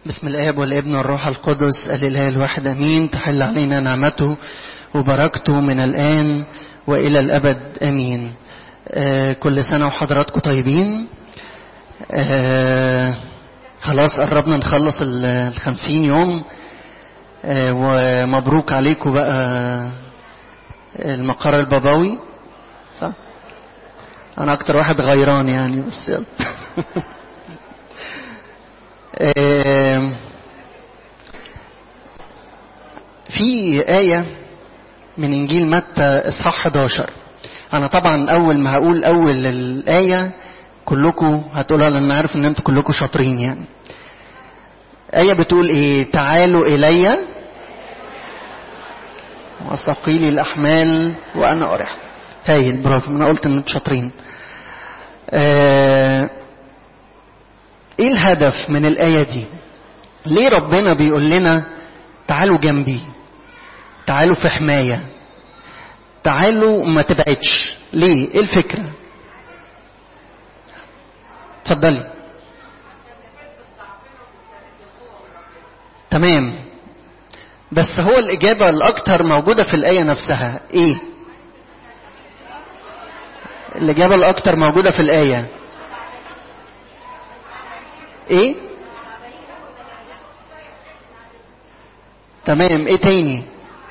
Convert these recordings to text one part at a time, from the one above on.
بسم الآب والابن والروح القدس الإله الواحد أمين تحل علينا نعمته وبركته من الآن وإلى الأبد أمين آه كل سنة وحضراتكم طيبين آه خلاص قربنا نخلص الخمسين يوم آه ومبروك عليكم بقى المقر البابوي صح أنا أكتر واحد غيران يعني بس يلا في آية من إنجيل متى إصحاح 11 أنا طبعا أول ما هقول أول الآية كلكم هتقولها لأن عارف إن أنتوا كلكم شاطرين يعني آية بتقول إيه تعالوا إلي وثقيلي الأحمال وأنا أريح هايل برافو أنا قلت إن أنتوا شاطرين آه ايه الهدف من الآية دي ليه ربنا بيقول لنا تعالوا جنبي تعالوا في حماية تعالوا ما تبعدش ليه ايه الفكرة اتفضلي تمام بس هو الإجابة الأكثر موجودة في الآية نفسها إيه؟ الإجابة الأكثر موجودة في الآية ايه تمام ايه تاني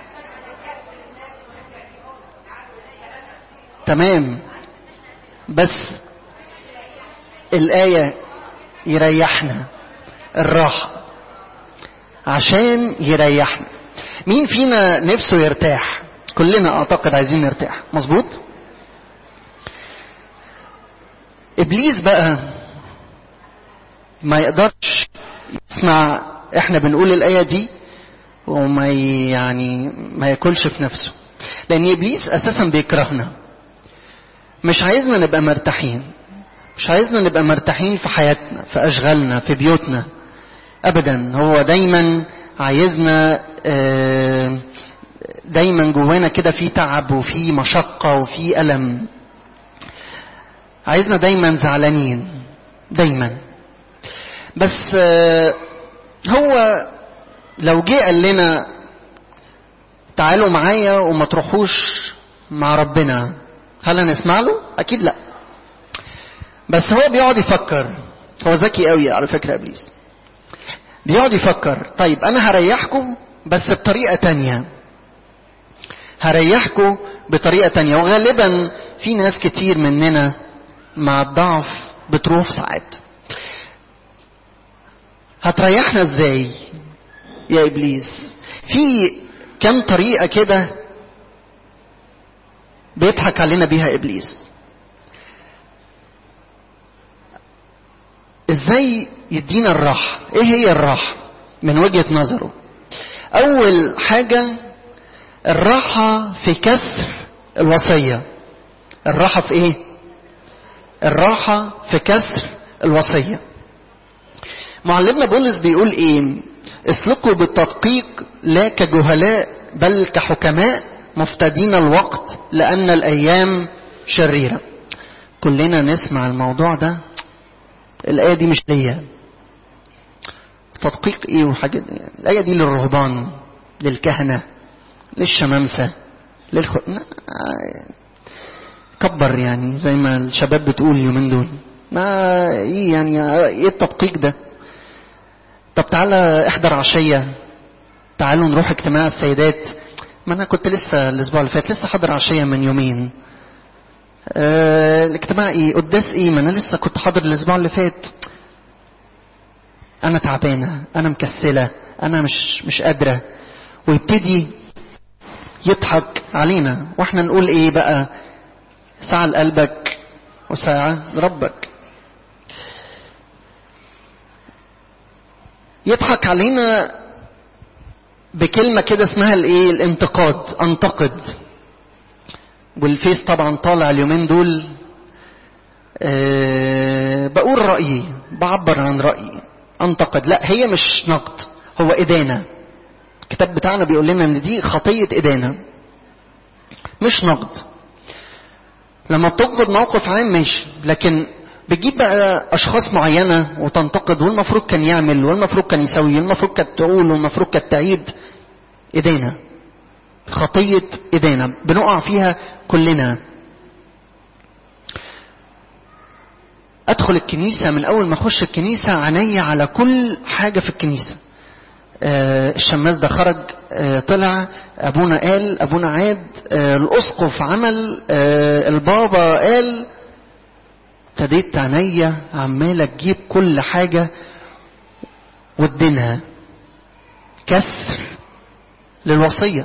تمام بس الآية يريحنا الراحة عشان يريحنا مين فينا نفسه يرتاح كلنا اعتقد عايزين نرتاح مظبوط ابليس بقى ما يقدرش يسمع احنا بنقول الآية دي وما يعني ما ياكلش في نفسه لأن إبليس أساسا بيكرهنا مش عايزنا نبقى مرتاحين مش عايزنا نبقى مرتاحين في حياتنا في أشغالنا في بيوتنا أبدا هو دايما عايزنا دايما جوانا كده في تعب وفي مشقة وفي ألم عايزنا دايما زعلانين دايما بس هو لو جه قال لنا تعالوا معايا وما تروحوش مع ربنا هل هنسمع له اكيد لا بس هو بيقعد يفكر هو ذكي قوي على فكره ابليس بيقعد يفكر طيب انا هريحكم بس بطريقه تانية هريحكم بطريقه تانية وغالبا في ناس كتير مننا مع الضعف بتروح ساعات هتريحنا ازاي يا ابليس في كم طريقه كده بيضحك علينا بيها ابليس ازاي يدينا الراحه ايه هي الراحه من وجهه نظره اول حاجه الراحه في كسر الوصيه الراحه في ايه الراحه في كسر الوصيه معلمنا بولس بيقول ايه اسلكوا بالتدقيق لا كجهلاء بل كحكماء مفتدين الوقت لان الايام شريره كلنا نسمع الموضوع ده الايه دي مش ليا تدقيق ايه وحاجه الايه دي للرهبان للكهنه للشمامسه للخ... كبر يعني زي ما الشباب بتقول اليومين دول ما ايه يعني ايه التدقيق ده طب تعالى احضر عشية تعالوا نروح اجتماع السيدات ما انا كنت لسه الاسبوع اللي فات لسه حاضر عشية من يومين اه الاجتماع ايه قداس ايه ما انا لسه كنت حاضر الاسبوع اللي فات انا تعبانة انا مكسلة انا مش مش قادرة ويبتدي يضحك علينا واحنا نقول ايه بقى ساعة لقلبك وساعة لربك يضحك علينا بكلمة كده اسمها الايه الانتقاد انتقد والفيس طبعا طالع اليومين دول أه بقول رأيي بعبر عن رأيي انتقد لا هي مش نقد هو إدانة الكتاب بتاعنا بيقول لنا ان دي خطية إدانة مش نقد لما بتنقد موقف عام ماشي لكن بتجيب بقى اشخاص معينه وتنتقد والمفروض كان يعمل والمفروض كان يسوي والمفروض كانت تقول والمفروض كانت تعيد ايدينا خطيه ايدينا بنقع فيها كلنا ادخل الكنيسه من اول ما اخش الكنيسه عينيا على كل حاجه في الكنيسه آه الشماس ده خرج آه طلع ابونا قال ابونا عاد آه الاسقف عمل البابا قال ابتديت عينيا عماله تجيب كل حاجه وادينها كسر للوصيه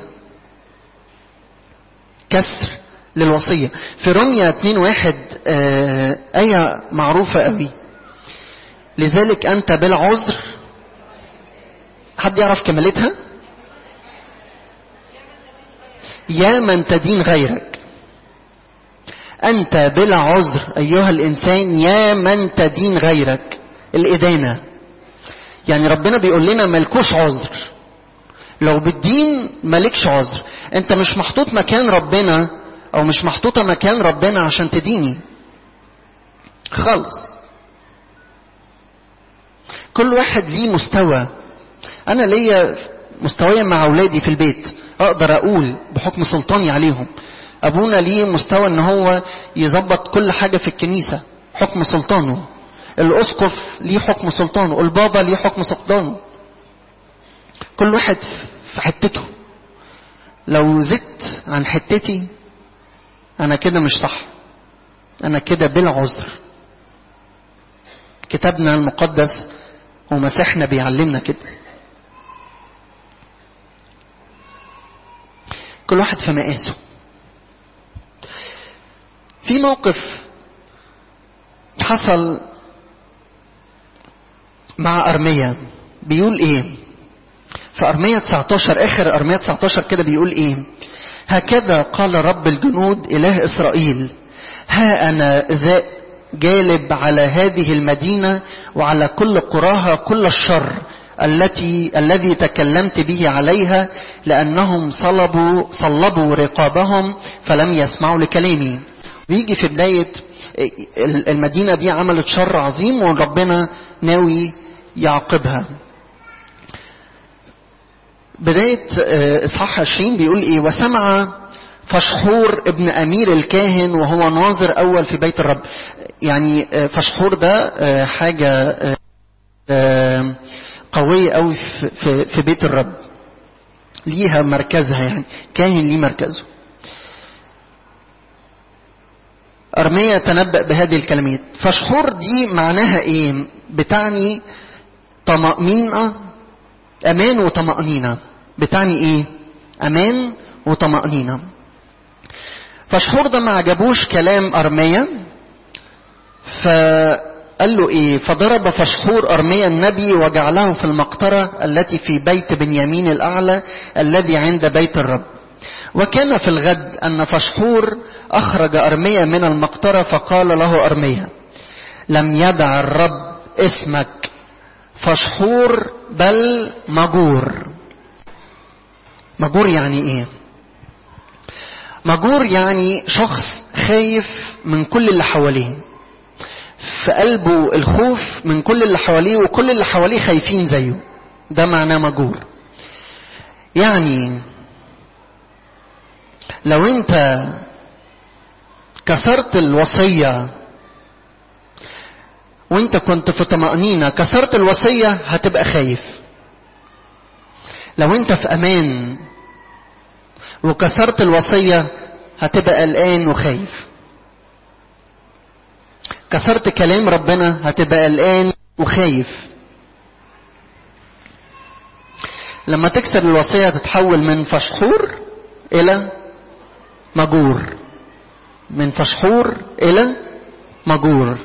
كسر للوصية في رمية 2 واحد آه آية معروفة قوي لذلك أنت بالعذر حد يعرف كمالتها يا من تدين غيرك أنت بلا عذر أيها الإنسان يا من تدين غيرك الإدانة يعني ربنا بيقول لنا ملكوش عذر لو بالدين مالكش عذر انت مش محطوط مكان ربنا او مش محطوطه مكان ربنا عشان تديني خالص كل واحد ليه مستوى انا ليا مستويا مع اولادي في البيت اقدر اقول بحكم سلطاني عليهم ابونا ليه مستوى ان هو يظبط كل حاجه في الكنيسه حكم سلطانه الاسقف ليه حكم سلطانه البابا ليه حكم سلطانه كل واحد في حتته لو زدت عن حتتي انا كده مش صح انا كده بالعذر كتابنا المقدس ومسيحنا بيعلمنا كده كل واحد في مقاسه في موقف حصل مع أرمية بيقول ايه في أرمية 19 آخر أرمية 19 كده بيقول ايه هكذا قال رب الجنود إله إسرائيل ها أنا ذا جالب على هذه المدينة وعلى كل قراها كل الشر التي الذي تكلمت به عليها لأنهم صلبوا صلبوا رقابهم فلم يسمعوا لكلامي ويجي في بداية المدينة دي عملت شر عظيم وربنا ناوي يعاقبها بداية إصحاح 20 بيقول إيه وسمع فشحور ابن أمير الكاهن وهو ناظر أول في بيت الرب يعني فشحور ده حاجة قوية أوي في بيت الرب ليها مركزها يعني كاهن ليه مركزه أرمية تنبأ بهذه الكلمات فشحور دي معناها إيه بتعني طمأنينة أمان وطمأنينة بتعني إيه أمان وطمأنينة فشحور ده ما عجبوش كلام أرمية فقال له إيه فضرب فشحور أرمية النبي وجعله في المقطرة التي في بيت بنيامين الأعلى الذي عند بيت الرب وكان في الغد أن فشحور أخرج أرمية من المقطرة فقال له أرمية لم يدع الرب اسمك فشحور بل مجور مجور يعني ايه مجور يعني شخص خايف من كل اللي حواليه في قلبه الخوف من كل اللي حواليه وكل اللي حواليه خايفين زيه ده معناه مجور يعني لو انت كسرت الوصيه وانت كنت في طمأنينة كسرت الوصية هتبقى خايف لو انت في امان وكسرت الوصية هتبقى قلقان وخايف كسرت كلام ربنا هتبقى قلقان وخايف لما تكسر الوصية تتحول من فشحور إلى مجور من فشحور إلى مجور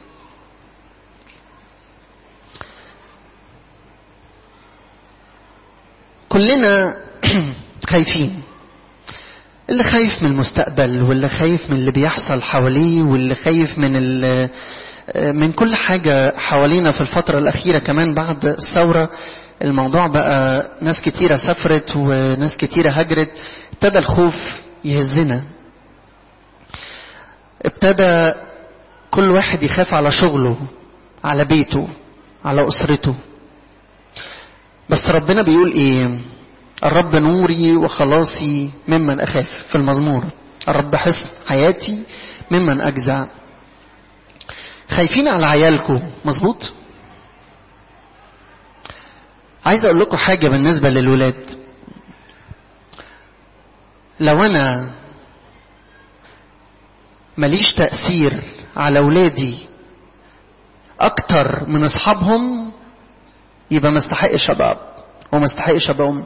كلنا خايفين اللي خايف من المستقبل واللي خايف من اللي بيحصل حواليه واللي خايف من من كل حاجة حوالينا في الفترة الأخيرة كمان بعد الثورة الموضوع بقى ناس كتيرة سافرت وناس كتيرة هجرت ابتدى الخوف يهزنا ابتدى كل واحد يخاف على شغله على بيته على أسرته بس ربنا بيقول ايه الرب نوري وخلاصي ممن أخاف في المزمور الرب حصن حياتي ممن أجزع خايفين على عيالكم مظبوط عايز اقول لكم حاجه بالنسبه للولاد لو انا ماليش تاثير على ولادي اكتر من اصحابهم يبقى ما استحقش ابقى اب وما استحقش ابقى ام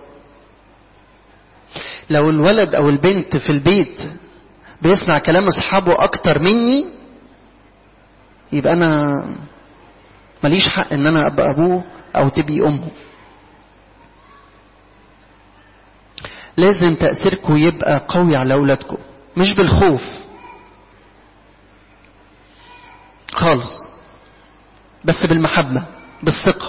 لو الولد او البنت في البيت بيسمع كلام اصحابه اكتر مني يبقى انا ماليش حق ان انا ابقى ابوه او تبقي امه لازم تأثيركم يبقى قوي على أولادكم مش بالخوف خالص بس بالمحبة بالثقة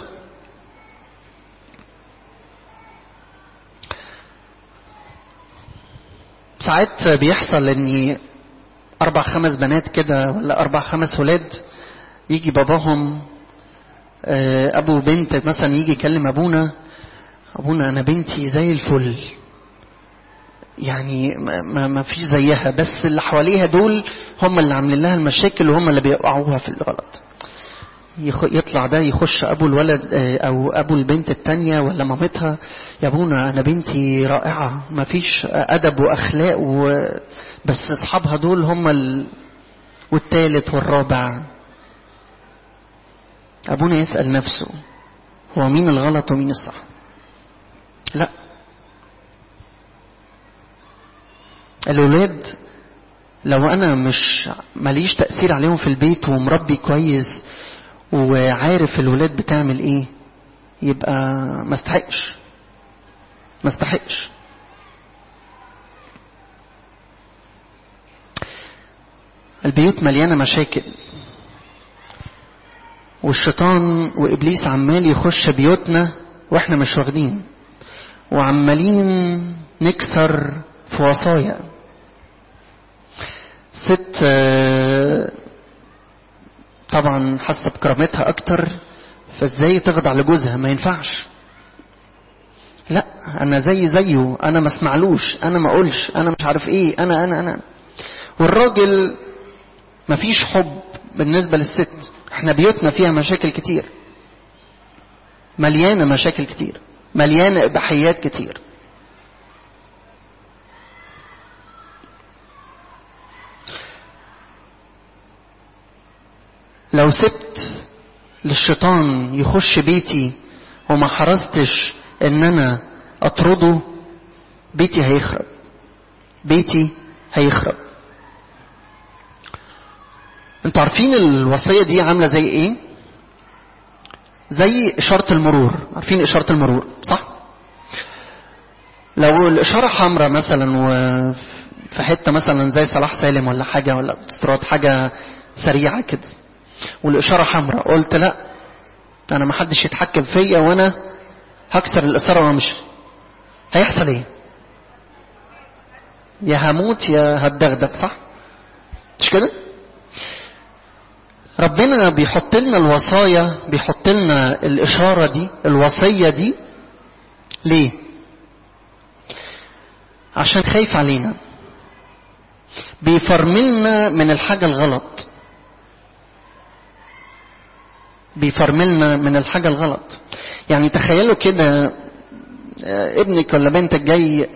ساعات بيحصل اني اربع خمس بنات كده ولا اربع خمس ولاد يجي باباهم ابو بنت مثلا يجي يكلم ابونا ابونا انا بنتي زي الفل يعني ما, ما فيش زيها بس اللي حواليها دول هم اللي عاملين لها المشاكل وهم اللي بيوقعوها في الغلط يطلع ده يخش ابو الولد او ابو البنت التانية ولا مامتها يا ابونا انا بنتي رائعة ما فيش ادب واخلاق و... بس اصحابها دول هم ال... والتالت والرابع ابونا يسأل نفسه هو مين الغلط ومين الصح لا الأولاد لو أنا مش ماليش تأثير عليهم في البيت ومربي كويس وعارف الولاد بتعمل إيه يبقى ما استحقش ما استحقش البيوت مليانة مشاكل والشيطان وإبليس عمال يخش بيوتنا وإحنا مش واخدين وعمالين نكسر في وصايا ست طبعا حاسه بكرامتها اكتر فازاي تخضع لجوزها ما ينفعش لا انا زي زيه انا ما اسمعلوش انا ما اقولش انا مش عارف ايه انا انا انا والراجل ما فيش حب بالنسبه للست احنا بيوتنا فيها مشاكل كتير مليانه مشاكل كتير مليانه اباحيات كتير لو سبت للشيطان يخش بيتي وما حرستش ان انا اطرده بيتي هيخرب بيتي هيخرب انتوا عارفين الوصيه دي عامله زي ايه زي اشاره المرور عارفين اشاره المرور صح لو الاشاره حمراء مثلا وفي حته مثلا زي صلاح سالم ولا حاجه ولا استراد حاجه سريعه كده والإشارة حمراء قلت لا أنا ما حدش يتحكم فيا وأنا هكسر الإشارة وأمشي هيحصل إيه؟ يا هموت يا هتدغدغ صح؟ مش كده؟ ربنا بيحط لنا الوصايا بيحط لنا الإشارة دي الوصية دي ليه؟ عشان خايف علينا بيفرملنا من الحاجة الغلط بيفرملنا من الحاجة الغلط يعني تخيلوا كده ابنك ولا بنتك جاي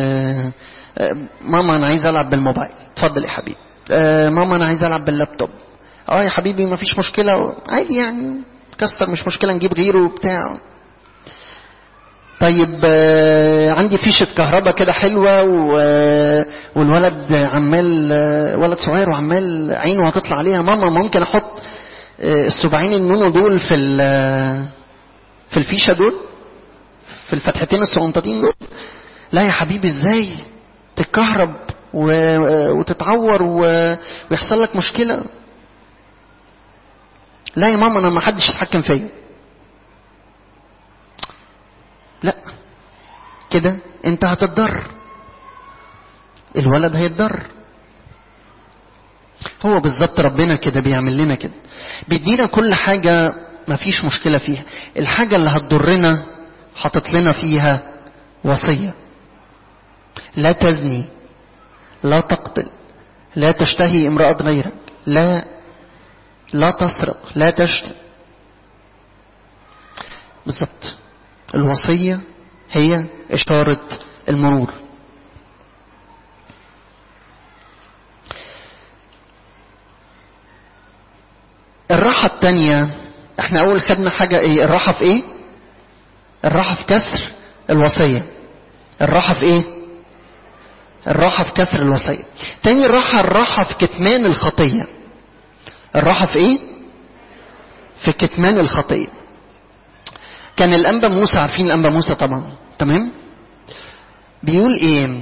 ماما انا عايز العب بالموبايل اتفضل يا حبيبي ماما انا عايز العب باللابتوب اه يا حبيبي ما فيش مشكلة عادي يعني كسر مش مشكلة نجيب غيره وبتاع طيب عندي فيشة كهرباء كده حلوة والولد عمال ولد صغير وعمال عينه هتطلع عليها ماما ممكن احط السبعين النونو دول في في الفيشه دول في الفتحتين الصغنطتين دول لا يا حبيبي ازاي تتكهرب وتتعور ويحصل لك مشكله لا يا ماما انا ما حدش يتحكم فيا لا كده انت هتتضر الولد هيتضر هو بالظبط ربنا كده بيعمل لنا كده بيدينا كل حاجة مفيش مشكلة فيها الحاجة اللي هتضرنا حاطط لنا فيها وصية لا تزني لا تقتل لا تشتهي امرأة غيرك لا لا تسرق لا تشتم بالظبط الوصية هي إشارة المرور الراحة التانية احنا اول خدنا حاجة ايه الراحة في ايه الراحة في كسر الوصية الراحة في ايه الراحة في كسر الوصية تاني الراحة الراحة في كتمان الخطية الراحة في ايه في كتمان الخطية كان الانبا موسى عارفين الانبا موسى طبعا تمام بيقول ايه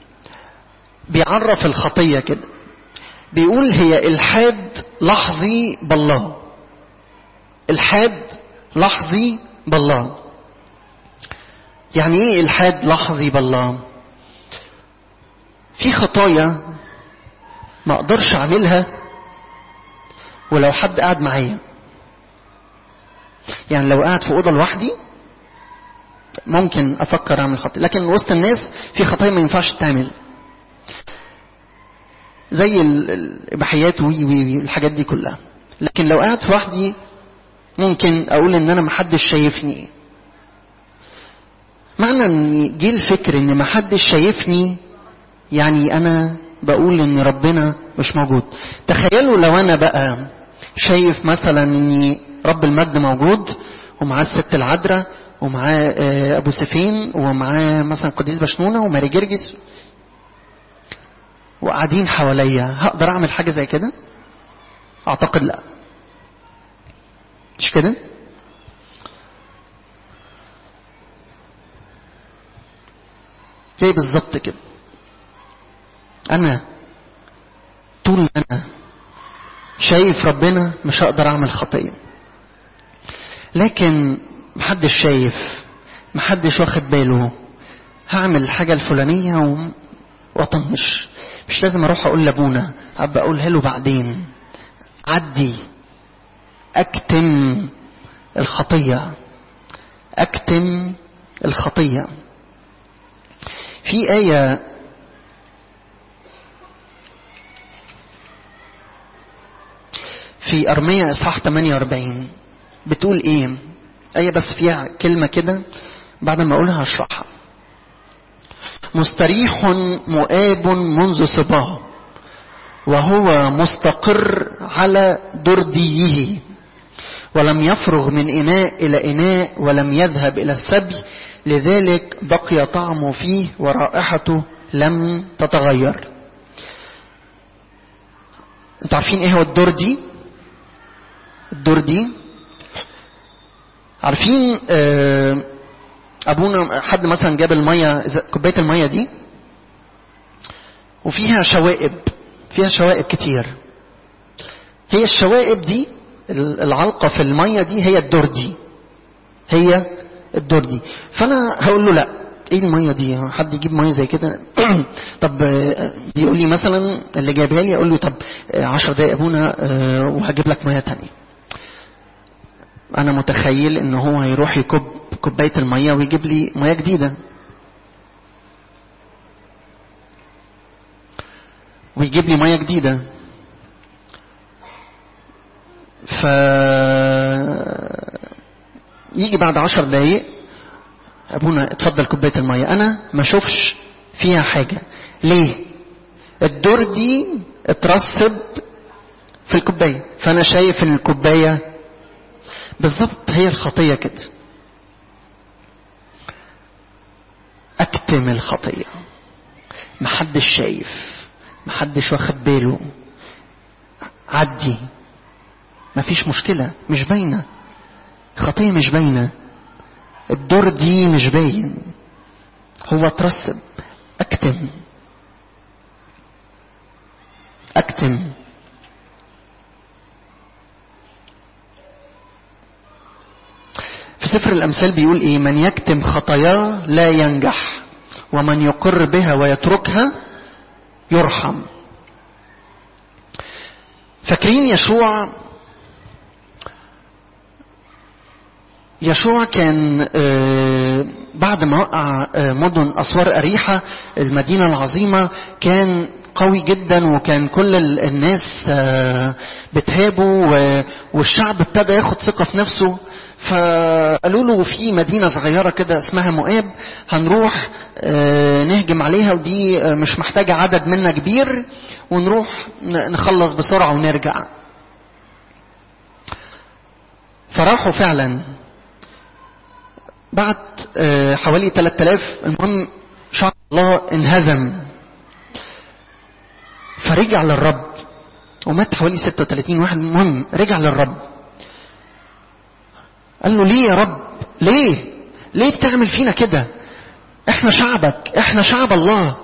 بيعرف الخطية كده بيقول هي الحاد لحظي بالله الحاد لحظي بالله يعني ايه الحاد لحظي بالله في خطايا ما اقدرش اعملها ولو حد قاعد معايا يعني لو قاعد في اوضه لوحدي ممكن افكر اعمل خطيه لكن وسط الناس في خطايا ما ينفعش تتعمل زي الاباحيات وي وي وي الحاجات دي كلها لكن لو قاعد في وحدي ممكن اقول ان انا محدش شايفني معنى ان جه الفكر ان محدش شايفني يعني انا بقول ان ربنا مش موجود تخيلوا لو انا بقى شايف مثلا ان رب المجد موجود ومعاه الست العذراء ومعاه ابو سفين ومعاه مثلا قديس بشنونه وماري جرجس وقاعدين حواليا هقدر اعمل حاجه زي كده اعتقد لا مش كده زي بالظبط كده انا طول ما انا شايف ربنا مش هقدر اعمل خطيه لكن محدش شايف محدش واخد باله هعمل الحاجة الفلانية و... واطنش مش لازم اروح اقول لابونا ابقى اقولها له بعدين عدي اكتم الخطية اكتم الخطية في آية في أرمية إصحاح 48 بتقول إيه؟ آية بس فيها كلمة كده بعد ما أقولها هشرحها. مستريح مؤاب منذ صباه وهو مستقر على درديه ولم يفرغ من إناء إلى إناء ولم يذهب إلى السبي لذلك بقي طعمه فيه ورائحته لم تتغير انتوا عارفين ايه هو الدردي الدردي عارفين آه ابونا حد مثلا جاب الميه كوبايه الميه دي وفيها شوائب فيها شوائب كتير هي الشوائب دي العلقه في الميه دي هي الدردي هي الدردي فانا هقول له لا ايه الميه دي حد يجيب ميه زي كده طب يقول لي مثلا اللي جايبها لي اقول له طب 10 دقايق ابونا وهجيب لك ميه تانية انا متخيل ان هو هيروح يكب كوبايه الميه ويجيب لي ميه جديده ويجيب لي ميه جديده ف يجي بعد عشر دقايق ابونا اتفضل كوبايه الميه انا ما اشوفش فيها حاجه ليه الدور دي اترسب في الكوبايه فانا شايف ان الكوبايه بالظبط هي الخطيه كده اكتم الخطيه محدش شايف محدش واخد باله عدي مفيش مشكله مش باينه خطية مش باينة الدور دي مش باين هو ترسب اكتم اكتم في سفر الامثال بيقول ايه من يكتم خطاياه لا ينجح ومن يقر بها ويتركها يرحم فاكرين يشوع يشوع كان آه، بعد ما وقع آه، مدن اسوار اريحه المدينه العظيمه كان قوي جدا وكان كل ال- الناس آه، بتهابه و- والشعب ابتدى ياخد ثقه في نفسه فقالوا له في مدينه صغيره كده اسمها مؤاب هنروح آه، نهجم عليها ودي آه، مش محتاجه عدد منا كبير ونروح ن- نخلص بسرعه ونرجع فراحوا فعلا بعد آه، حوالي 3000 المهم شعب الله انهزم فرجع للرب ومات حوالي 36 واحد المهم رجع للرب قال له ليه يا رب ليه ليه بتعمل فينا كده احنا شعبك احنا شعب الله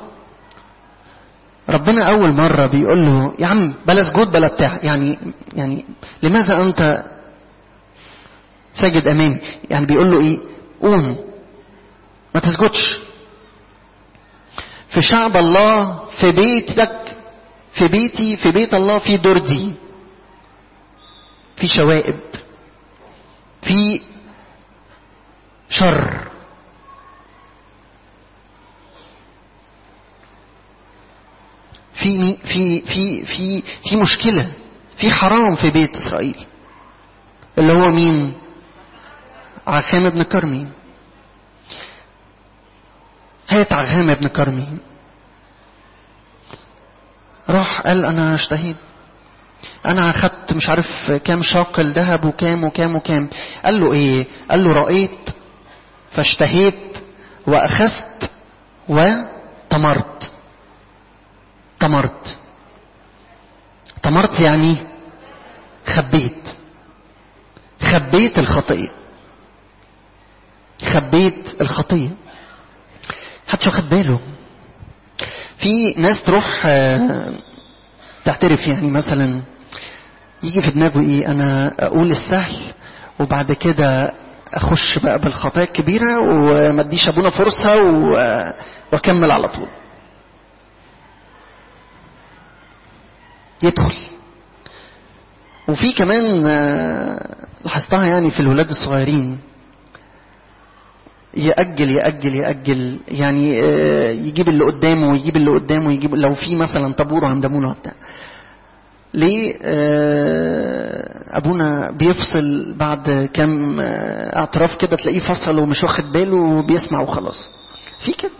ربنا اول مره بيقول له يا عم بلا سجود بلا بتاع يعني يعني لماذا انت ساجد امامي يعني بيقول له ايه قوم ما تسجدش في شعب الله في بيتك في بيتي في بيت الله في دردي في شوائب في شر في مي- في في في في مشكله في حرام في بيت اسرائيل اللي هو مين عخام بن كرمي هات عخام بن كرمي راح قال انا اشتهيت انا اخدت مش عارف كام شاقل ذهب وكام وكام وكام قال له ايه قال له رأيت فاشتهيت واخذت وتمرت تمرت تمرت يعني خبيت خبيت الخطيه خبيت الخطيه محدش واخد باله في ناس تروح آه، تعترف يعني مثلا يجي في دماغه ايه انا اقول السهل وبعد كده اخش بقى بالخطايا الكبيره وما اديش ابونا فرصه و- واكمل على طول يدخل وفي كمان آه، لاحظتها يعني في الولاد الصغيرين يأجل يأجل يأجل يعني آه، يجيب اللي قدامه ويجيب اللي قدامه ويجيب لو في مثلا طابور عند ابونا وبتاع ليه آه، ابونا بيفصل بعد كام آه، اعتراف كده تلاقيه فصل ومش واخد باله وبيسمع وخلاص في كده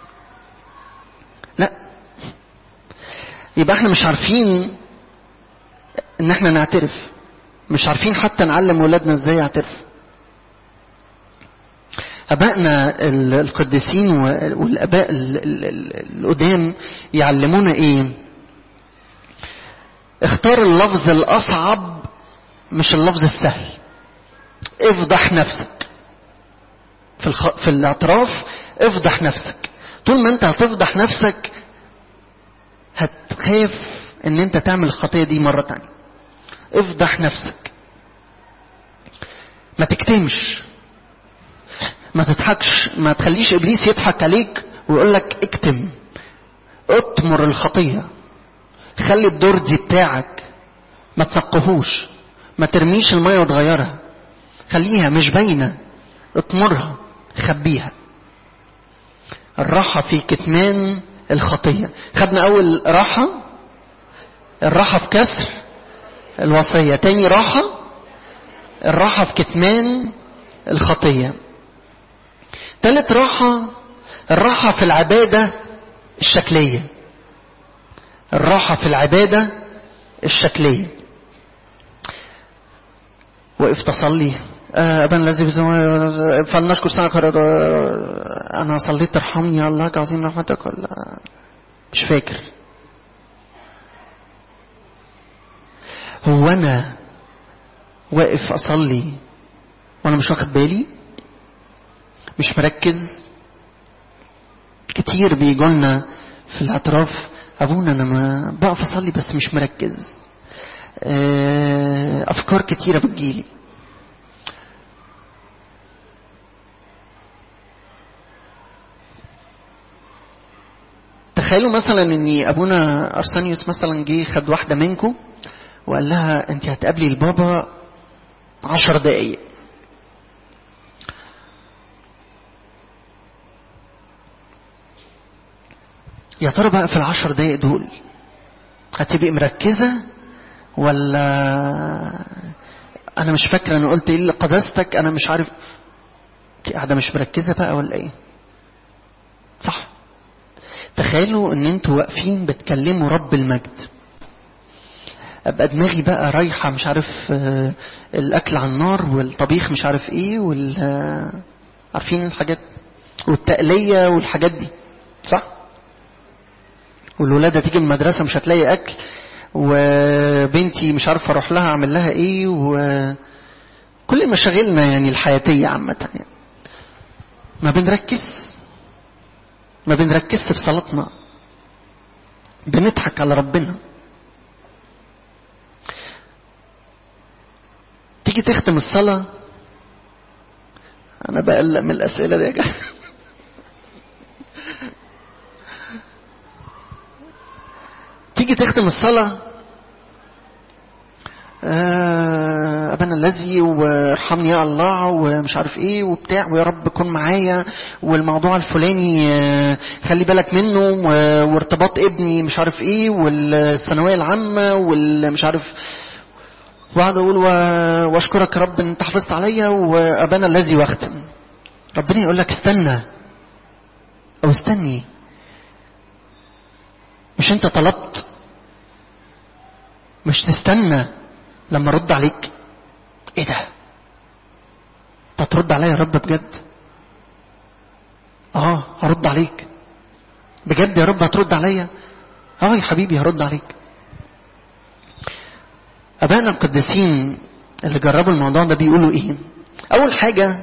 لا يبقى احنا مش عارفين ان احنا نعترف مش عارفين حتى نعلم ولادنا ازاي يعترفوا ابائنا ال- القديسين و- والاباء ال- ال- ال- القدام يعلمونا ايه اختار اللفظ الاصعب مش اللفظ السهل افضح نفسك في الخ... في الاعتراف افضح نفسك طول ما انت هتفضح نفسك هتخاف ان انت تعمل الخطيه دي مره تانية افضح نفسك ما تكتمش ما تضحكش ما تخليش ابليس يضحك عليك ويقول لك اكتم اطمر الخطيه خلي الدردي بتاعك ما تنقهوش ما ترميش الميه وتغيرها خليها مش باينه اطمرها خبيها الراحة في كتمان الخطية خدنا أول راحة الراحة في كسر الوصية تاني راحة الراحة في كتمان الخطية تالت راحة الراحة في العبادة الشكلية الراحة في العبادة الشكلية وقف تصلي آه، أبانا الذي في السماء فلنشكر سنة أنا صليت ترحمني يا الله عظيم رحمتك ولا مش فاكر هو أنا واقف أصلي وأنا مش واخد بالي مش مركز كتير بيجولنا في الاعتراف أبونا أنا ما بقف أصلي بس مش مركز آه، أفكار كتيرة بتجيلي تخيلوا مثلا ان ابونا ارسانيوس مثلا جه خد واحده منكم وقال لها انت هتقابلي البابا عشر دقايق يا ترى بقى في العشر دقايق دول هتبقي مركزة ولا انا مش فاكرة انا قلت ايه قداستك انا مش عارف انت قاعدة مش مركزة بقى ولا ايه صح تخيلوا ان انتوا واقفين بتكلموا رب المجد ابقى دماغي بقى رايحة مش عارف آه، الاكل على النار والطبيخ مش عارف ايه وال آه، عارفين الحاجات والتقلية والحاجات دي صح والولادة تيجي من المدرسة مش هتلاقي اكل وبنتي مش عارفة اروح لها اعمل لها ايه وكل مشاغلنا يعني الحياتية عامة يعني ما بنركز ما بنركزش في صلاتنا بنضحك على ربنا تيجي تختم الصلاة أنا بقلق من الأسئلة دي يا جماعة تيجي تختم الصلاة آه، أبانا الذي وارحمني يا الله ومش عارف ايه وبتاع ويا رب كن معايا والموضوع الفلاني آه، خلي بالك منه و- وارتباط ابني مش عارف ايه والثانوية العامة والمش عارف وقعد اقول و- واشكرك يا رب ان انت حافظت عليا وابانا الذي واختم ربنا يقول لك استنى او استني مش انت طلبت مش تستنى لما ارد عليك ايه ده انت هترد عليا يا رب بجد اه هرد عليك بجد يا رب هترد عليا اه يا حبيبي هرد عليك ابائنا القديسين اللي جربوا الموضوع ده بيقولوا ايه اول حاجه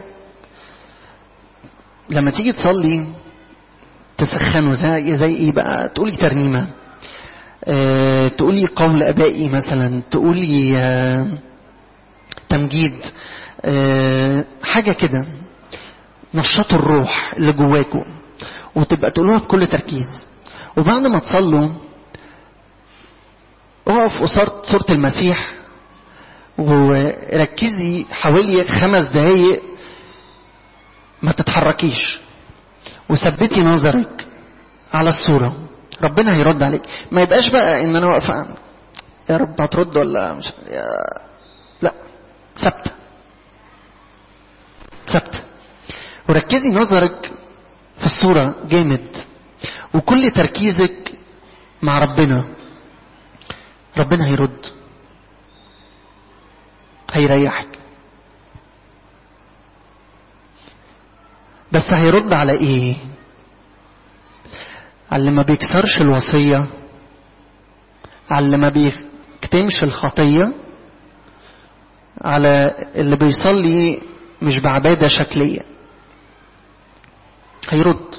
لما تيجي تصلي تسخنوا زي زي ايه بقى تقولي ترنيمه آه، تقولي قول ابائي مثلا تقولي آه، تمجيد آه، حاجه كده نشطوا الروح اللي جواكم وتبقى تقولوها بكل تركيز وبعد ما تصلوا اقف قصاد صورة المسيح وركزي حوالي خمس دقايق ما تتحركيش وثبتي نظرك على الصورة ربنا هيرد عليك ما يبقاش بقى ان انا واقفة يا رب هترد ولا مش يا... لا ثابتة ثابتة وركزي نظرك في الصورة جامد وكل تركيزك مع ربنا ربنا هيرد هيريحك بس هيرد على ايه على اللي ما بيكسرش الوصية على اللي ما بيكتمش الخطية على اللي بيصلي مش بعبادة شكلية هيرد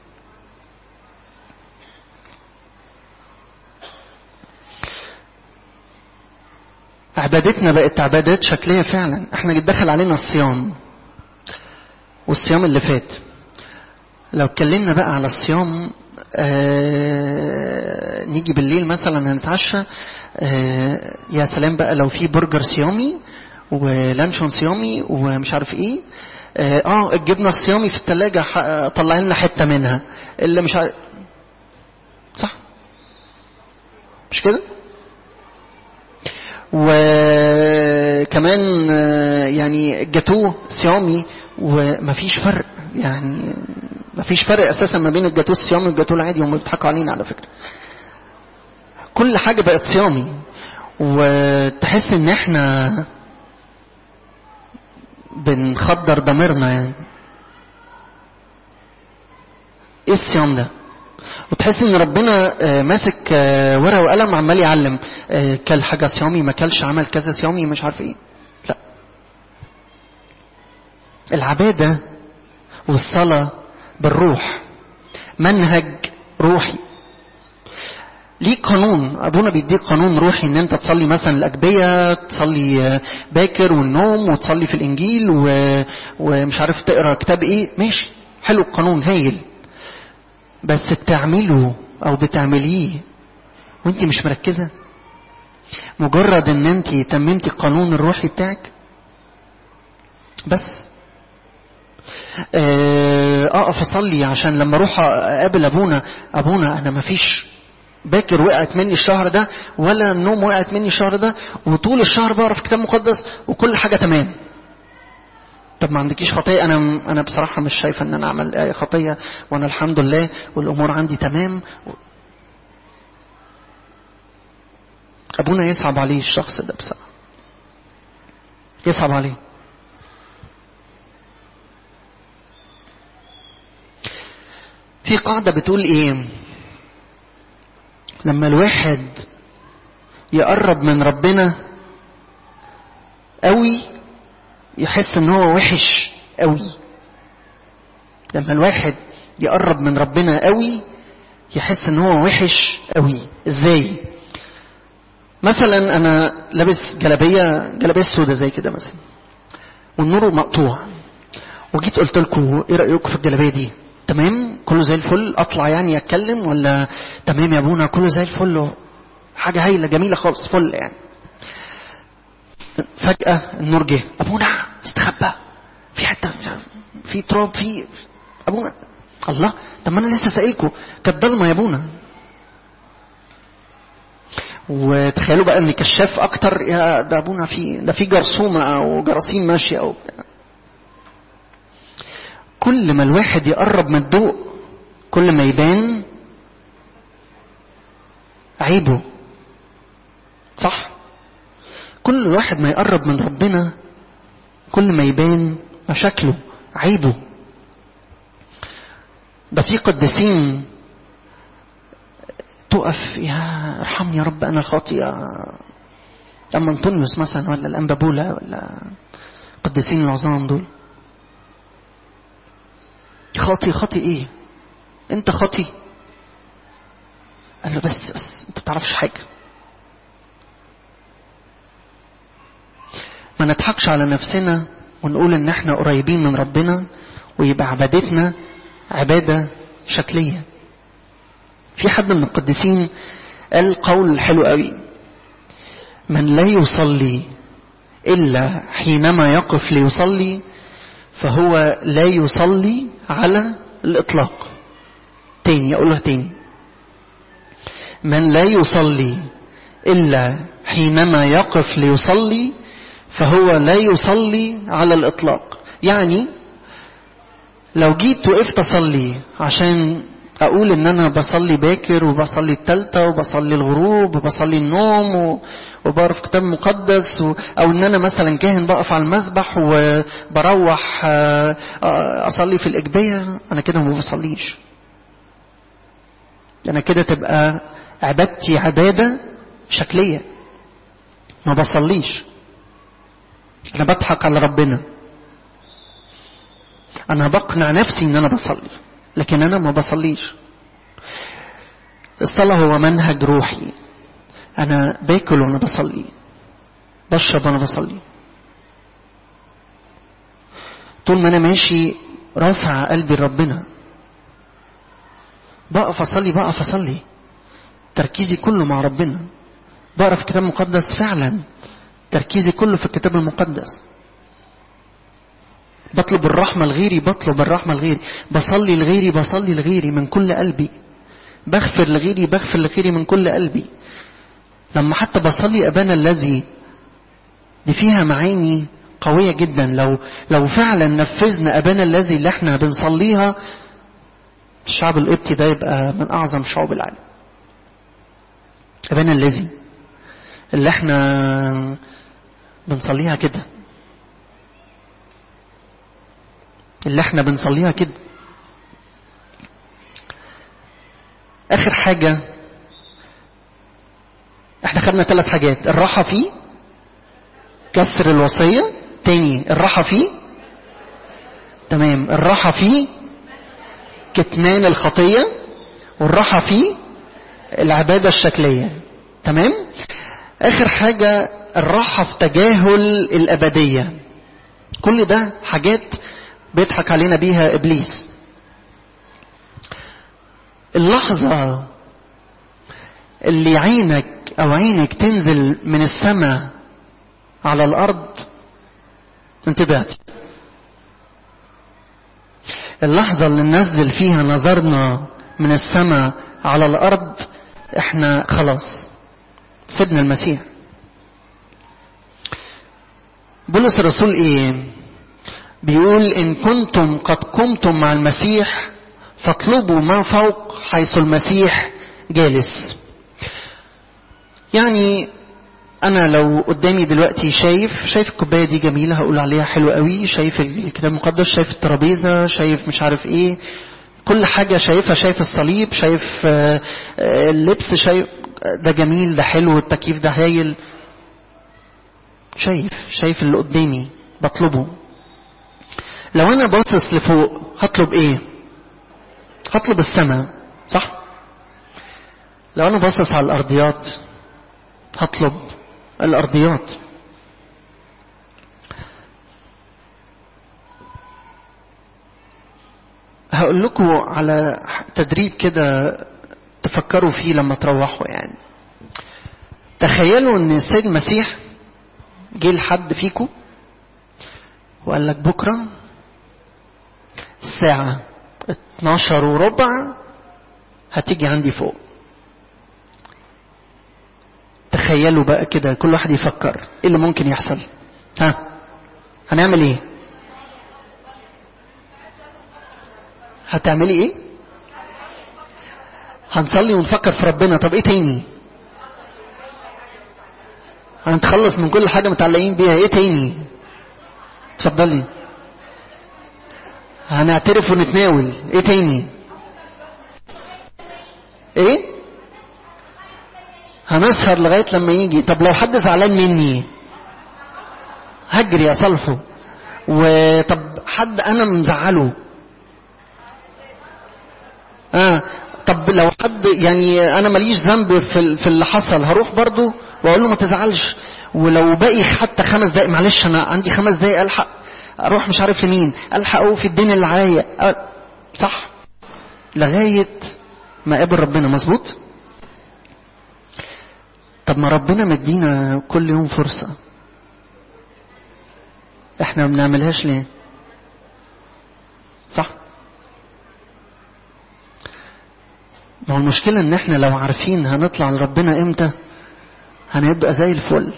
عبادتنا بقت عبادات شكلية فعلا احنا دخل علينا الصيام والصيام اللي فات لو اتكلمنا بقى على الصيام آه نيجي بالليل مثلا هنتعشى آه يا سلام بقى لو في برجر صيامي ولانشون صيامي ومش عارف ايه اه, آه الجبنه الصيامي في الثلاجه طلع لنا حته منها اللي مش عارف صح مش كده وكمان آه، يعني جاتوه صيامي ومفيش فرق يعني مفيش فرق اساسا ما بين الجاتوه الصيامي والجاتوه العادي هم بيضحكوا علينا على فكره كل حاجه بقت صيامي وتحس ان احنا بنخدر ضميرنا يعني ايه الصيام ده وتحس ان ربنا آه، ماسك آه، ورقه وقلم عمال يعلم آه، كل حاجه صيامي ما كلش عمل كذا صيامي مش عارف ايه لا العباده والصلاه بالروح منهج روحي ليه قانون ابونا بيديك قانون روحي ان انت تصلي مثلا الاجبيه تصلي آه، باكر والنوم وتصلي في الانجيل و... ومش عارف تقرا كتاب ايه ماشي حلو القانون هايل بس بتعمله او بتعمليه وانت مش مركزه مجرد ان انت تممتي القانون الروحي بتاعك بس اقف اصلي عشان لما اروح اقابل ابونا ابونا انا مفيش باكر وقعت مني الشهر ده ولا النوم وقعت مني الشهر ده وطول الشهر بقرا في كتاب مقدس وكل حاجه تمام طب ما عندكيش خطيه انا انا بصراحه مش شايفه ان انا اعمل اي خطيه وانا الحمد لله والامور عندي تمام ابونا يصعب عليه الشخص ده بصراحه يصعب عليه في قاعدة بتقول ايه لما الواحد يقرب من ربنا قوي يحس ان هو وحش قوي لما الواحد يقرب من ربنا قوي يحس ان هو وحش قوي ازاي مثلا انا لابس جلابيه جلابيه سودة زي كده مثلا والنور مقطوع وجيت قلت لكم ايه رايكم في الجلابيه دي تمام كله زي الفل اطلع يعني اتكلم ولا تمام يا ابونا كله زي الفل حاجه هايله جميله خالص فل يعني فجاه النور جه ابونا استخبى في حته في تراب في ابونا الله طب ما انا لسه سائلكم كانت ضلمه يا ابونا وتخيلوا بقى ان كشاف اكتر يا ده ابونا في ده في جرثومه او جراثيم ماشيه او بتاع كل ما الواحد يقرب من الضوء كل ما يبان عيبه صح كل واحد ما يقرب من ربنا كل ما يبان مشاكله عيبه ده في قديسين تقف يا ارحمني يا رب انا الخاطئة اما انطونيوس مثلا ولا الانبابولا ولا قديسين العظام دول خاطي خاطي ايه انت خاطي قال له بس بس انت بتعرفش حاجه ما نضحكش على نفسنا ونقول ان احنا قريبين من ربنا ويبقى عبادتنا عباده شكليه في حد من القديسين قال قول حلو قوي من لا يصلي الا حينما يقف ليصلي فهو لا يصلي على الإطلاق تاني أقولها تاني من لا يصلي إلا حينما يقف ليصلي فهو لا يصلي على الإطلاق يعني لو جيت وقفت أصلي عشان أقول إن أنا بصلي باكر وبصلي التالتة وبصلي الغروب وبصلي النوم وبقرا في كتاب مقدس و... أو إن أنا مثلا كاهن بقف على المسبح وبروح أصلي في الإجبية أنا كده ما بصليش أنا كده تبقى عبادتي عبادة شكلية ما بصليش أنا بضحك على ربنا أنا بقنع نفسي إن أنا بصلي لكن أنا ما بصليش الصلاة هو منهج روحي أنا باكل وأنا بصلي بشرب وأنا بصلي طول ما أنا ماشي رافع قلبي لربنا بقف أصلي بقف أصلي تركيزي كله مع ربنا بقرا في الكتاب المقدس فعلا تركيزي كله في الكتاب المقدس بطلب الرحمة لغيري بطلب الرحمة لغيري بصلي لغيري بصلي لغيري من كل قلبي بغفر لغيري بغفر لغيري من كل قلبي لما حتى بصلي أبانا الذي دي فيها معاني قوية جدا لو لو فعلا نفذنا أبانا الذي اللي احنا بنصليها الشعب القبطي ده يبقى من أعظم شعوب العالم أبانا الذي اللي احنا بنصليها كده اللي احنا بنصليها كده اخر حاجة احنا خدنا ثلاث حاجات الراحة فيه كسر الوصية تاني الراحة فيه تمام الراحة فيه كتمان الخطية والراحة فيه العبادة الشكلية تمام اخر حاجة الراحة في تجاهل الابدية كل ده حاجات بيضحك علينا بيها ابليس اللحظة اللي عينك او عينك تنزل من السماء على الارض انت بعتي اللحظة اللي ننزل فيها نظرنا من السماء على الارض احنا خلاص سيبنا المسيح بولس الرسول ايه بيقول ان كنتم قد قمتم مع المسيح فاطلبوا ما فوق حيث المسيح جالس يعني انا لو قدامي دلوقتي شايف شايف الكوبايه دي جميله هقول عليها حلوه قوي شايف الكتاب المقدس شايف الترابيزه شايف مش عارف ايه كل حاجه شايفها شايف الصليب شايف اللبس شايف ده جميل ده حلو التكييف ده هايل شايف شايف اللي قدامي بطلبه لو انا باصص لفوق هطلب ايه هطلب السماء صح لو انا باصص على الارضيات هطلب الارضيات هقول لكم على تدريب كده تفكروا فيه لما تروحوا يعني تخيلوا ان السيد المسيح جه لحد فيكم وقال لك بكره الساعة 12 وربع هتيجي عندي فوق تخيلوا بقى كده كل واحد يفكر ايه اللي ممكن يحصل ها هنعمل ايه هتعملي ايه هنصلي ونفكر في ربنا طب ايه تاني هنتخلص من كل حاجة متعلقين بيها ايه تاني اتفضلي هنعترف ونتناول ايه تاني ايه هنسهر لغاية لما يجي طب لو حد زعلان مني هجري اصالحه وطب حد انا مزعله اه طب لو حد يعني انا ماليش ذنب في في اللي حصل هروح برضه واقول له ما تزعلش ولو باقي حتى خمس دقايق معلش انا عندي خمس دقايق الحق اروح مش عارف لمين الحقه في الدين اللي عليا صح لغايه ما قابل ربنا مظبوط طب ما ربنا مدينا كل يوم فرصه احنا ما بنعملهاش ليه صح ما هو المشكلة ان احنا لو عارفين هنطلع لربنا امتى هنبقى زي الفل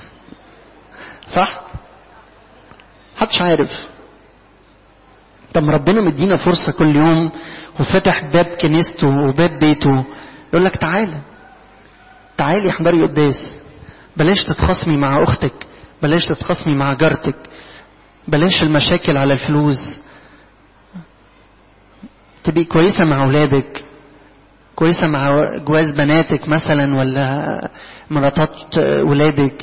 صح محدش عارف طب ربنا مدينا فرصة كل يوم وفتح باب كنيسته وباب بيته يقول لك تعالى تعالي احضري قداس بلاش تتخاصمي مع اختك بلاش تتخاصمي مع جارتك بلاش المشاكل على الفلوس تبقي كويسة مع اولادك كويسة مع جواز بناتك مثلا ولا مراتات ولادك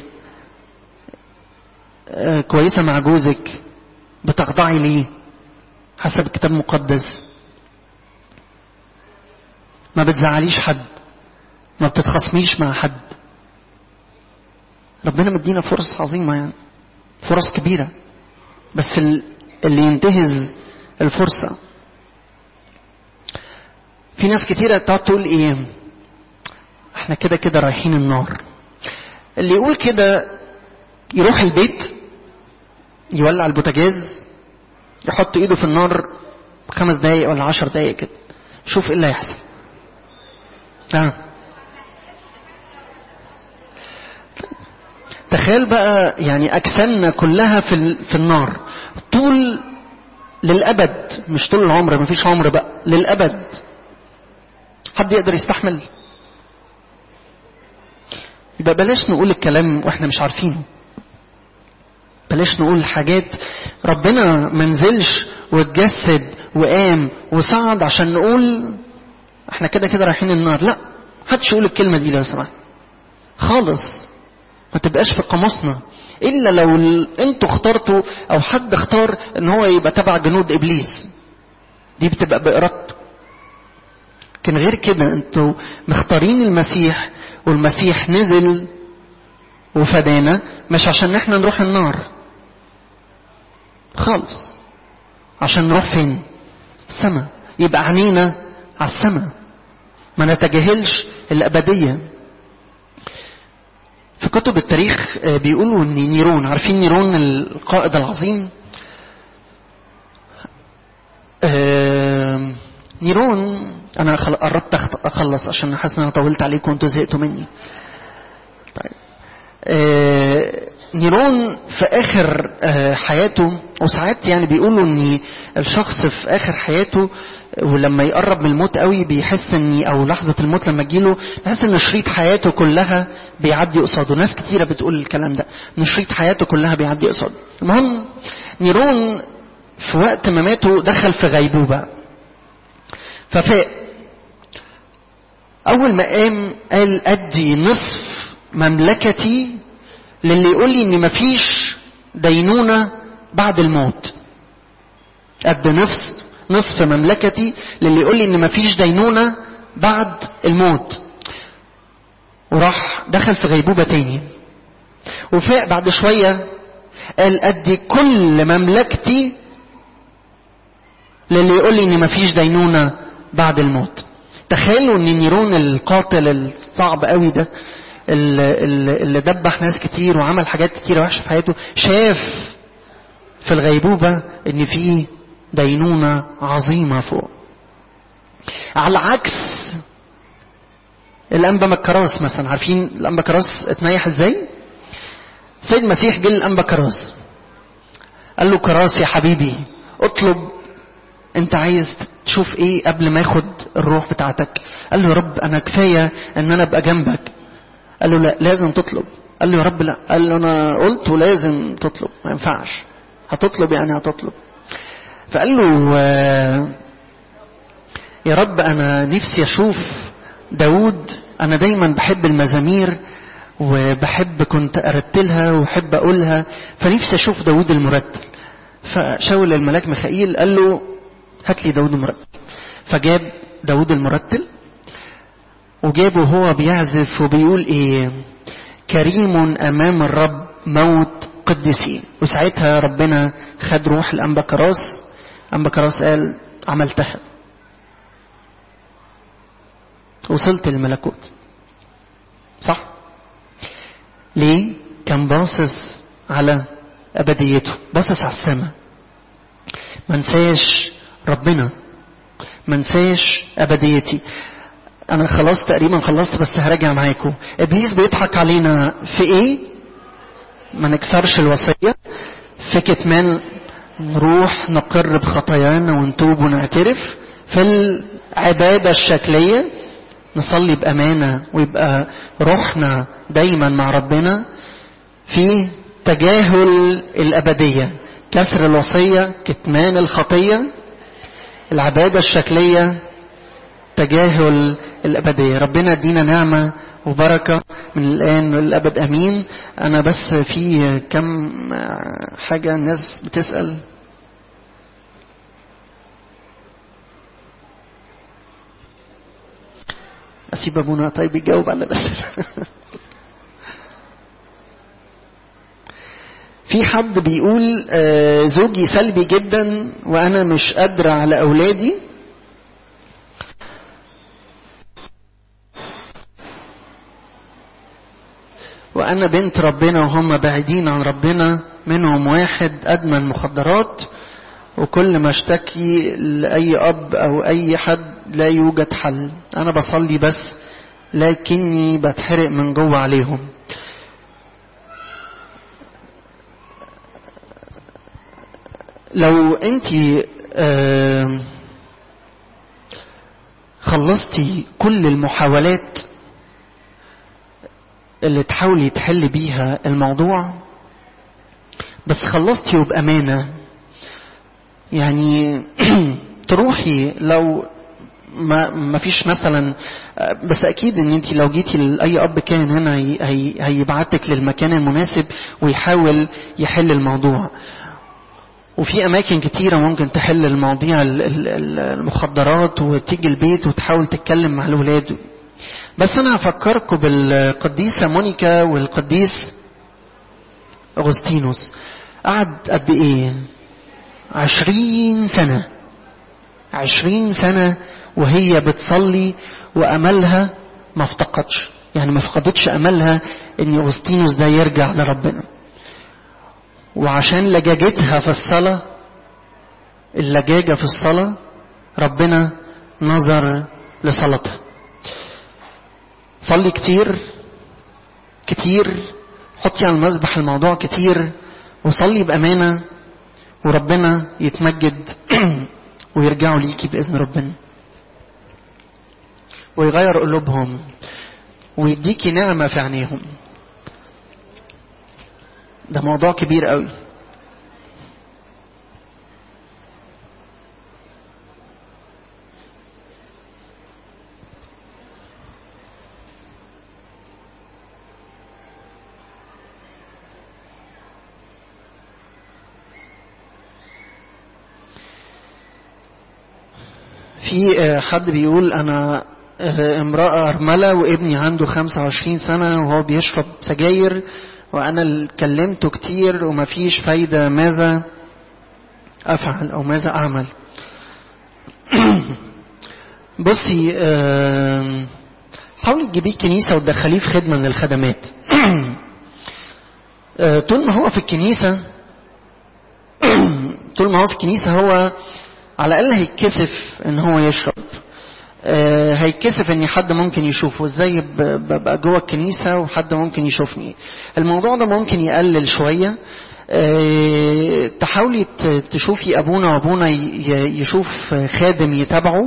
كويسة مع جوزك بتخضعي ليه حسب الكتاب المقدس ما بتزعليش حد ما بتتخاصميش مع حد ربنا مدينا فرص عظيمة يعني فرص كبيرة بس اللي ينتهز الفرصة في ناس كتيرة تقعد تقول ايه احنا كده كده رايحين النار اللي يقول كده يروح البيت يولع البوتاجاز يحط ايده في النار خمس دقايق ولا عشر دقايق كده شوف ايه اللي هيحصل اه تخيل بقى يعني اجسامنا كلها في في النار طول للابد مش طول العمر مفيش عمر بقى للابد حد يقدر يستحمل يبقى بلاش نقول الكلام واحنا مش عارفينه بلاش نقول حاجات ربنا منزلش واتجسد وقام وصعد عشان نقول احنا كده كده رايحين النار لا محدش يقول الكلمه دي لو سمحت خالص ما تبقاش في قاموسنا الا لو ال... انتوا اخترتوا او حد اختار ان هو يبقى تبع جنود ابليس دي بتبقى بارادته لكن غير كده انتوا مختارين المسيح والمسيح نزل وفدانا مش عشان احنا نروح النار خالص عشان نروح فين السماء يبقى عينينا على السماء ما نتجاهلش الأبدية كتب التاريخ بيقولوا ان نيرون عارفين نيرون القائد العظيم نيرون انا قربت اخلص عشان حاسس ان انا طولت عليكم وانتوا زهقتوا مني طيب نيرون في اخر حياته وساعات يعني بيقولوا ان الشخص في اخر حياته ولما يقرب من الموت قوي بيحس ان او لحظه الموت لما تجيله بيحس ان شريط حياته كلها بيعدي قصاده ناس كتيره بتقول الكلام ده ان شريط حياته كلها بيعدي قصاده المهم نيرون في وقت ما ماته دخل في غيبوبه ففاق اول ما قام قال ادي نصف مملكتي للي يقول لي ان مفيش دينونه بعد الموت ادي نفس نصف مملكتي للي يقول لي ان مفيش دينونه بعد الموت وراح دخل في غيبوبه تاني وفاق بعد شويه قال ادي كل مملكتي للي يقول لي ان مفيش دينونه بعد الموت تخيلوا ان نيرون القاتل الصعب قوي ده اللي دبح ناس كتير وعمل حاجات كتير وحشه في حياته شاف في الغيبوبه ان في دينونه عظيمه فوق على عكس الانبا مكراس مثلا عارفين الانبا كراس اتنيح ازاي سيد المسيح جه الانبا كراس قال له كراس يا حبيبي اطلب انت عايز تشوف ايه قبل ما اخد الروح بتاعتك قال له يا رب انا كفايه ان انا ابقى جنبك قال له لا لازم تطلب قال له يا رب لا قال له انا قلت ولازم تطلب ما ينفعش هتطلب يعني هتطلب فقال له يا رب انا نفسي اشوف داود انا دايما بحب المزامير وبحب كنت ارتلها وحب اقولها فنفسي اشوف داود المرتل فشاول الملاك ميخائيل قال له هات لي داود المرتل فجاب داود المرتل وجابه وهو بيعزف وبيقول ايه كريم امام الرب موت قدسين وساعتها ربنا خد روح الانبا كراس انبا كراس قال عملتها وصلت للملكوت صح ليه كان باصص على ابديته باصص على السماء منساش ربنا منساش ابديتي انا خلاص تقريبا خلصت بس هراجع معاكم ابليس بيضحك علينا في ايه ما نكسرش الوصيه في كتمان نروح نقر بخطايانا ونتوب ونعترف في العباده الشكليه نصلي بامانه ويبقى روحنا دايما مع ربنا في تجاهل الابديه كسر الوصيه كتمان الخطيه العباده الشكليه تجاهل الأبدية ربنا ادينا نعمة وبركة من الآن والأبد أمين أنا بس في كم حاجة الناس بتسأل أسيب أبونا طيب يجاوب على الأسئلة في حد بيقول زوجي سلبي جدا وأنا مش قادرة على أولادي وأنا بنت ربنا وهم بعيدين عن ربنا منهم واحد أدمن مخدرات وكل ما اشتكي لأي أب أو أي حد لا يوجد حل أنا بصلي بس لكني بتحرق من جوه عليهم لو انت خلصتي كل المحاولات اللي تحاولي تحل بيها الموضوع بس خلصتي وبأمانة يعني تروحي لو ما ما فيش مثلا بس اكيد ان انت لو جيتي لاي اب كان هنا هي هيبعتك للمكان المناسب ويحاول يحل الموضوع وفي اماكن كتيره ممكن تحل المواضيع المخدرات وتيجي البيت وتحاول تتكلم مع الولاد بس انا هفكركم بالقديسه مونيكا والقديس اغسطينوس قعد قد ايه عشرين سنه عشرين سنه وهي بتصلي واملها ما افتقدش يعني ما فقدتش املها ان اغسطينوس ده يرجع لربنا وعشان لجاجتها في الصلاة اللجاجة في الصلاة ربنا نظر لصلاتها صلي كتير كتير حطي على المذبح الموضوع كتير وصلي بأمانة وربنا يتمجد ويرجعوا ليكي بإذن ربنا ويغير قلوبهم ويديكي نعمة في عينيهم ده موضوع كبير قوي في حد بيقول انا امرأة أرملة وابني عنده 25 سنة وهو بيشرب سجاير وأنا اللي كلمته كتير ومفيش فايدة ماذا أفعل أو ماذا أعمل بصي حاولي تجيبيه الكنيسة وتدخليه في خدمة من الخدمات طول ما هو في الكنيسة طول ما هو في الكنيسة هو على الأقل هيتكسف إن هو يشرب آه هيتكسف ان حد ممكن يشوفه ازاي ببقى جوه الكنيسه وحد ممكن يشوفني الموضوع ده ممكن يقلل شويه آه تحاولي تشوفي ابونا وابونا يشوف خادم يتابعه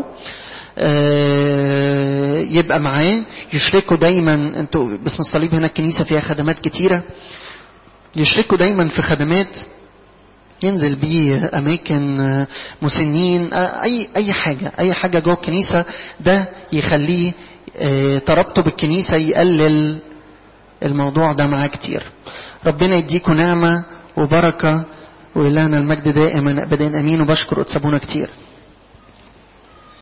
آه يبقى معاه يشركوا دايما انتوا باسم الصليب هنا الكنيسه فيها خدمات كتيره يشركوا دايما في خدمات ينزل بيه اماكن مسنين اي اي حاجه اي حاجه جوه الكنيسه ده يخليه تربطه بالكنيسه يقلل الموضوع ده معاه كتير ربنا يديكم نعمه وبركه ولنا المجد دائما ابدا امين وبشكر قدس ابونا كتير